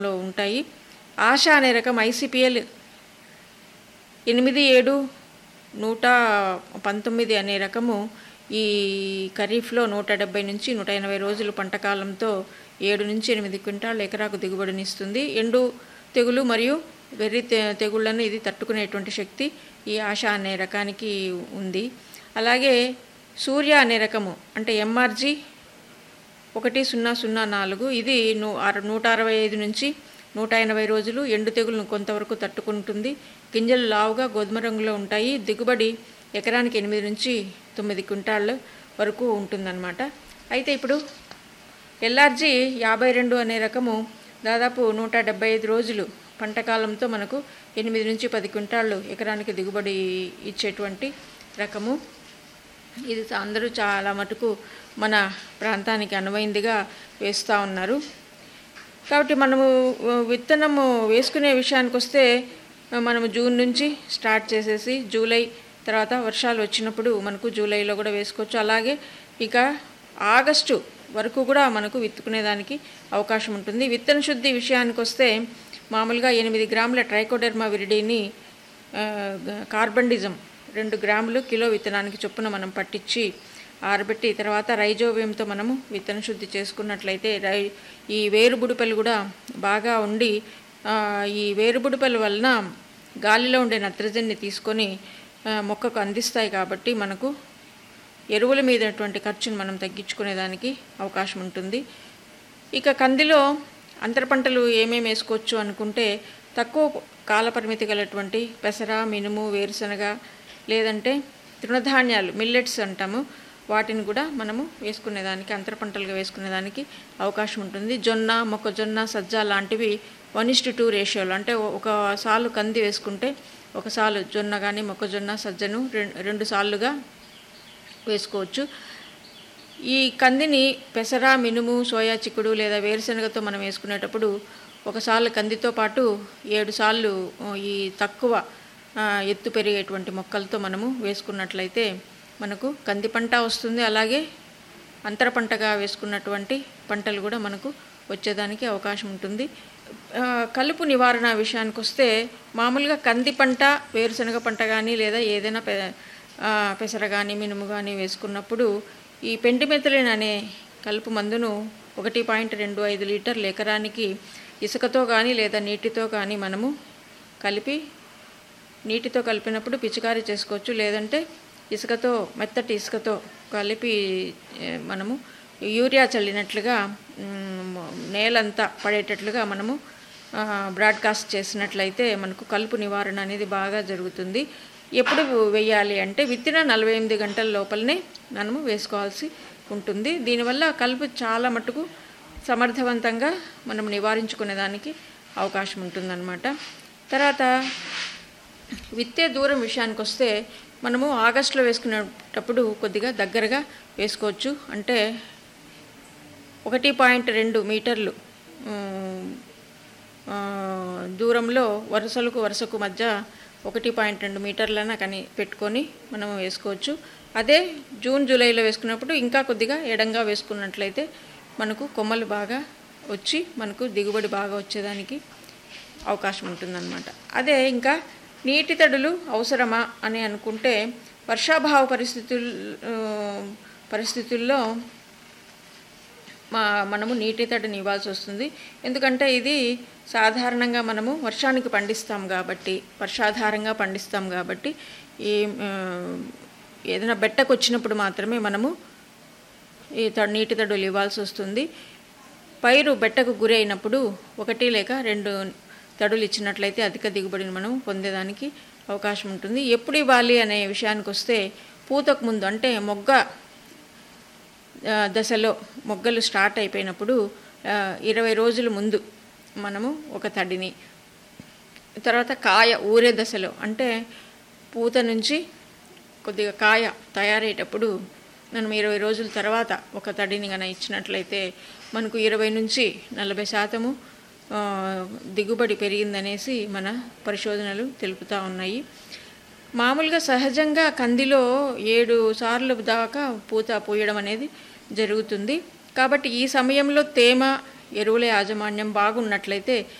లో ఉంటాయి ఆశ అనే రకం ఐసిపిఎల్ ఎనిమిది ఏడు నూట పంతొమ్మిది అనే రకము ఈ ఖరీఫ్లో నూట డెబ్బై నుంచి నూట ఎనభై రోజులు పంట కాలంతో ఏడు నుంచి ఎనిమిది క్వింటాల్ ఎకరాకు దిగుబడినిస్తుంది ఎండు తెగులు మరియు వెర్రి తె తెగుళ్లను ఇది తట్టుకునేటువంటి శక్తి ఈ ఆశ అనే రకానికి ఉంది అలాగే సూర్య అనే రకము అంటే ఎంఆర్జీ ఒకటి సున్నా సున్నా నాలుగు ఇది నూ అర- నూట అరవై ఐదు నుంచి నూట ఎనభై రోజులు ఎండు తెగులను కొంతవరకు తట్టుకుంటుంది గింజలు లావుగా గోధుమ రంగులో ఉంటాయి దిగుబడి ఎకరానికి ఎనిమిది నుంచి తొమ్మిది క్వింటాళ్ళ వరకు ఉంటుందన్నమాట అయితే ఇప్పుడు ఎల్ఆర్జీ యాభై రెండు అనే రకము దాదాపు నూట డెబ్బై ఐదు రోజులు పంట కాలంతో మనకు ఎనిమిది నుంచి పది క్వింటాళ్ళు ఎకరానికి దిగుబడి ఇచ్చేటువంటి రకము ఇది అందరూ చాలా మటుకు మన ప్రాంతానికి అనువైందిగా వేస్తూ ఉన్నారు కాబట్టి మనము ఆ, విత్తనము వేసుకునే విషయానికి వస్తే ఆ, మనము జూన్ నుంచి స్టార్ట్ చేసేసి జూలై తర్వాత వర్షాలు వచ్చినప్పుడు మనకు జూలైలో కూడా వేసుకోవచ్చు అలాగే ఇక ఆగస్టు వరకు కూడా మనకు విత్తుకునేదానికి అవకాశం ఉంటుంది విత్తన శుద్ధి విషయానికి వస్తే మామూలుగా ఎనిమిది గ్రాముల ట్రైకోడెర్మా విరిడిని ఆ, గ- కార్బండిజం రెండు గ్రాములు కిలో విత్తనానికి చొప్పున మనం పట్టించి ఆరబెట్టి తర్వాత రైజోవియంతో మనము విత్తన శుద్ధి చేసుకున్నట్లయితే రై ఈ వేరుబుడిపలు కూడా బాగా ఉండి ఆ, ఈ వేరుబుడిపల వలన గాలిలో ఉండే నత్రజనిని తీసుకొని ఆ, మొక్కకు అందిస్తాయి కాబట్టి మనకు ఎరువుల మీదటువంటి ఖర్చును మనం తగ్గించుకునేదానికి అవకాశం ఉంటుంది ఇక కందిలో అంతర పంటలు ఏమేమి వేసుకోవచ్చు అనుకుంటే తక్కువ కాలపరిమితి గలటువంటి పెసర మినుము వేరుశనగ లేదంటే తృణధాన్యాలు మిల్లెట్స్ అంటాము వాటిని కూడా మనము వేసుకునేదానికి అంతర పంటలుగా వేసుకునేదానికి అవకాశం ఉంటుంది జొన్న మొక్కజొన్న సజ్జ లాంటివి వన్ ఇస్ టు టూ రేషియోలో అంటే ఒక సాలు కంది వేసుకుంటే ఒక సాలు జొన్న కానీ మొక్కజొన్న సజ్జను రెం- రెండు సార్లుగా వేసుకోవచ్చు ఈ కందిని పెసర మినుము సోయా చిక్కుడు లేదా వేరుశనగతో మనం వేసుకునేటప్పుడు ఒకసార్లు కందితో పాటు ఏడు సార్లు ఆ, ఈ తక్కువ ఆ, ఎత్తు పెరిగేటువంటి మొక్కలతో మనము వేసుకున్నట్లయితే మనకు కంది పంట వస్తుంది అలాగే అంతర పంటగా వేసుకున్నటువంటి పంటలు కూడా మనకు వచ్చేదానికి అవకాశం ఉంటుంది ఆ, కలుపు నివారణ విషయానికి వస్తే మామూలుగా కంది పంట వేరుశనగ పంట కానీ లేదా ఏదైనా పె ఆ, పెసర కానీ మినుము కానీ వేసుకున్నప్పుడు ఈ పెంటిమెథలిన్ అనే కలుపు మందును ఒకటి పాయింట్ రెండు ఐదు లీటర్ల ఎకరానికి ఇసుకతో కానీ లేదా నీటితో కానీ మనము కలిపి నీటితో కలిపినప్పుడు పిచికారీ చేసుకోవచ్చు లేదంటే ఇసుకతో మెత్తటి ఇసుకతో కలిపి ఏ, మనము యూరియా చల్లినట్లుగా మ్, నేలంతా పడేటట్లుగా మనము ఆ, బ్రాడ్కాస్ట్ చేసినట్లయితే మనకు కలుపు నివారణ అనేది బాగా జరుగుతుంది ఎప్పుడు వేయాలి అంటే విత్తిన నలభై ఎనిమిది గంటల లోపలనే మనము వేసుకోవాల్సి ఉంటుంది దీనివల్ల కలుపు చాలా మటుకు సమర్థవంతంగా మనం నివారించుకునేదానికి అవకాశం ఉంటుందన్నమాట తర్వాత విత్తే దూరం విషయానికి వస్తే మనము ఆగస్టులో వేసుకునేటప్పుడు కొద్దిగా దగ్గరగా వేసుకోవచ్చు అంటే ఒకటి పాయింట్ రెండు మీటర్లు ఉమ్, ఆ, దూరంలో వరుసలకు వరుసకు మధ్య ఒకటి పాయింట్ రెండు మీటర్లన కానీ పెట్టుకొని మనం వేసుకోవచ్చు అదే జూన్ జూలైలో వేసుకున్నప్పుడు ఇంకా కొద్దిగా ఎడంగా వేసుకున్నట్లయితే మనకు కొమ్మలు బాగా వచ్చి మనకు దిగుబడి బాగా వచ్చేదానికి అవకాశం ఉంటుందన్నమాట అదే ఇంకా నీటి తడులు అవసరమా అని అనుకుంటే వర్షాభావ పరిస్థితుల్ ఆ, పరిస్థితుల్లో మా మనము నీటి తడిని ఇవ్వాల్సి వస్తుంది ఎందుకంటే ఇది సాధారణంగా మనము వర్షానికి పండిస్తాం కాబట్టి వర్షాధారంగా పండిస్తాం కాబట్టి ఈ ఆ, ఏదైనా బెట్టకు వచ్చినప్పుడు మాత్రమే మనము ఈ త నీటి తడులు ఇవ్వాల్సి వస్తుంది పైరు బెట్టకు గురి అయినప్పుడు ఒకటి లేక రెండు తడులు ఇచ్చినట్లయితే అధిక దిగుబడిని మనం పొందేదానికి అవకాశం ఉంటుంది ఎప్పుడు ఇవ్వాలి అనే విషయానికి వస్తే పూతకు ముందు అంటే మొగ్గ ఆ, దశలో మొగ్గలు స్టార్ట్ అయిపోయినప్పుడు ఆ, ఇరవై రోజుల ముందు మనము ఒక తడిని తర్వాత కాయ ఊరే దశలో అంటే పూత నుంచి కొద్దిగా కాయ తయారయ్యేటప్పుడు మనం ఇరవై రోజుల తర్వాత ఒక తడిని కనుక ఇచ్చినట్లయితే మనకు ఇరవై నుంచి నలభై శాతము ఆ, దిగుబడి పెరిగిందనేసి మన పరిశోధనలు తెలుపుతూ ఉన్నాయి మామూలుగా సహజంగా కందిలో ఏడు సార్లు దాకా పూత పూయడం అనేది జరుగుతుంది కాబట్టి ఈ సమయంలో తేమ ఎరువుల యాజమాన్యం బాగున్నట్లయితే